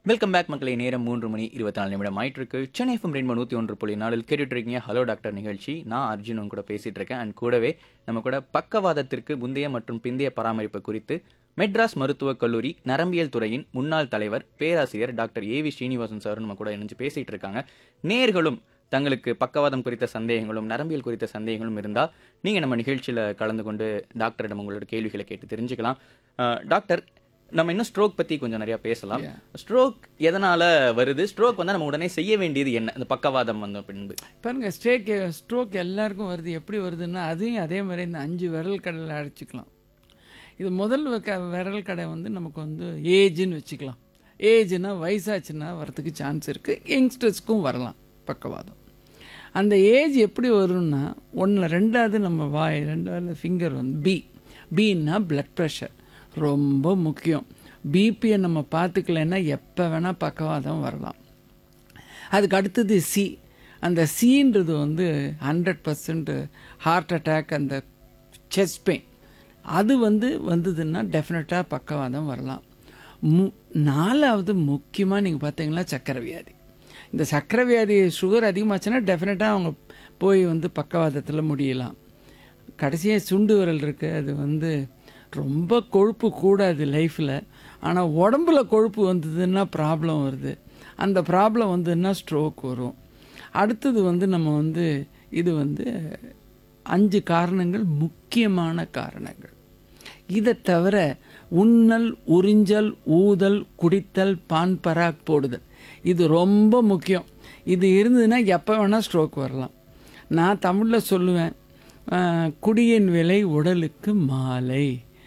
welcome back மக்களை நேரம் மூன்று மணி இருபத்தி நாலு நிமிடம் ஆயிட்டு இருக்கு சென்னை எஃப்எம் ரெண்டு நூற்றி ஒன்று புள்ளி நாலில் கேட்டுட்டு இருக்கீங்க ஹலோ டாக்டர் நிகழ்ச்சி நான் அர்ஜுன் உங்க கூட பேசிட்டு இருக்கேன் அண்ட் கூடவே நம்ம கூட பக்கவாதத்திற்கு முந்தைய மற்றும் பிந்தைய பராமரிப்பு குறித்து மெட்ராஸ் மருத்துவக் கல்லூரி நரம்பியல் துறையின் முன்னாள் தலைவர் பேராசிரியர் doctor A V Srinivasan sir நம்ம கூட இணைஞ்சு பேசிட்டு இருக்காங்க நேர்களும் தங்களுக்கு பக்கவாதம் குறித்த சந்தேகங்களும் நரம்பியல் குறித்த சந்தேகங்களும் இருந்தால் நீங்கள் நம்ம நிகழ்ச்சியில் கலந்து கொண்டு டாக்டரிடம் உங்களோட கேள்விகளை கேட்டு தெரிஞ்சுக்கலாம் அஹ், டாக்டர் நம்ம இன்னும் ஸ்ட்ரோக் பற்றி கொஞ்சம் நிறையா பேசலாம் ஸ்ட்ரோக் எதனால வருது ஸ்ட்ரோக் வந்து நம்ம உடனே செய்ய வேண்டியது என்ன இந்த பக்கவாதம் வந்த பின்பு பாருங்க ஸ்ட்ரேக் ஸ்ட்ரோக் எல்லாருக்கும் வருது எப்படி வருதுன்னா அதையும் அதே மாதிரி இந்த அஞ்சு விரல் கடையில் அடிச்சுக்கலாம் இது முதல் க விரல் கடை வந்து நமக்கு வந்து ஏஜ்னு வச்சுக்கலாம் ஏஜ்னா வயசாச்சுன்னா வரதுக்கு சான்ஸ் இருக்குது யங்ஸ்டர்ஸ்க்கும் வரலாம் பக்கவாதம் அந்த ஏஜ் எப்படி வரும்னா ஒன்றில் ரெண்டாவது நம்ம வாய் ரெண்டாவது ஃபிங்கர் வந்து பி பின்னா பிளட் ப்ரெஷர் ரொம்ப முக்கியம் பிபியை நம்ம பார்த்துக்கலைன்னா எப்போ வேணால் பக்கவாதம் வரலாம் அதுக்கு அடுத்தது சி அந்த சின்றது வந்து ஹண்ட்ரட் பர்சன்ட் ஹார்ட் அட்டாக் அந்த செஸ்ட் பெயின் அது வந்து வந்ததுன்னா டெஃபினட்டாக பக்கவாதம் வரலாம் மு நாலாவது முக்கியமாக நீங்கள் பார்த்தீங்கன்னா சக்கரை வியாதி இந்த சக்கரை வியாதி சுகர் அதிகமாச்சுன்னா டெஃபினட்டாக அவங்க போய் வந்து பக்கவாதத்தில் முடியலாம் கடைசியாக சுண்டு விரல் இருக்குது அது வந்து ரொம்ப கொழுப்பு கூடாது லைஃப்பில் ஆனால் உடம்புல கொழுப்பு வந்ததுன்னா ப்ராப்ளம் வருது அந்த ப்ராப்ளம் வந்ததுன்னா ஸ்ட்ரோக் வரும் அடுத்தது வந்து நம்ம வந்து இது வந்து அஞ்சு காரணங்கள் முக்கியமான காரணங்கள் இதை தவிர உண்ணல் உறிஞ்சல் ஊதல் குடித்தல் பான் பராக் போடுதல் இது ரொம்ப முக்கியம் இது இருந்ததுன்னா எப்போ வேணால் ஸ்ட்ரோக் வரலாம் நான் தமிழில் சொல்லுவேன் ஆஹ், குடியின் விலை உடலுக்கு மாலை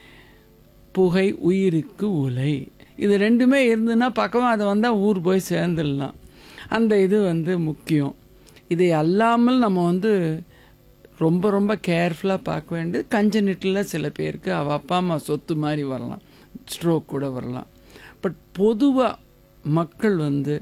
புகை உயிருக்கு உலை இது ரெண்டுமே இருந்ததுன்னா பக்கமாக அதை வந்தால் ஊர் போய் சேர்ந்துடலாம் அந்த இது வந்து முக்கியம் இதை அல்லாமல் நம்ம வந்து ரொம்ப ரொம்ப கேர்ஃபுல்லாக பார்க்க வேண்டியது கஞ்சனிட்டில் சில பேருக்கு அவள் அப்பா அம்மா சொத்து மாதிரி வரலாம் ஸ்ட்ரோக் கூட வரலாம் பட் பொதுவாக மக்கள் வந்து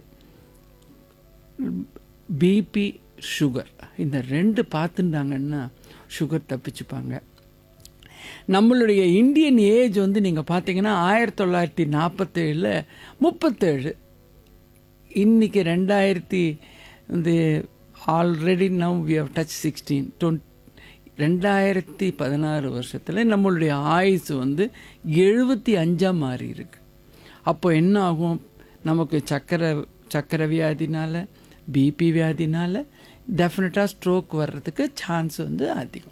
பிபி சுகர் இந்த ரெண்டு பார்த்துட்டாங்கன்னா சுகர் தப்பிச்சுப்பாங்க நம்மளுடைய இந்தியன் ஏஜ் வந்து நீங்கள் பார்த்தீங்கன்னா ஆயிரத்தி தொள்ளாயிரத்தி நாற்பத்தேழில் முப்பத்தேழு இன்னைக்கு ரெண்டாயிரத்தி வந்து already now we have touch sixteen twenty ரெண்டாயிரத்தி பதினாறு வருஷத்தில் நம்மளுடைய ஆயுசு வந்து எழுபத்தி அஞ்சாக மாறி இருக்கு அப்போ என்ன ஆகும் நமக்கு சக்கரை சக்கரை வியாதினால பிபி வியாதினால டெஃபினட்டாக ஸ்ட்ரோக் வர்றதுக்கு சான்ஸ் வந்து அதிகம்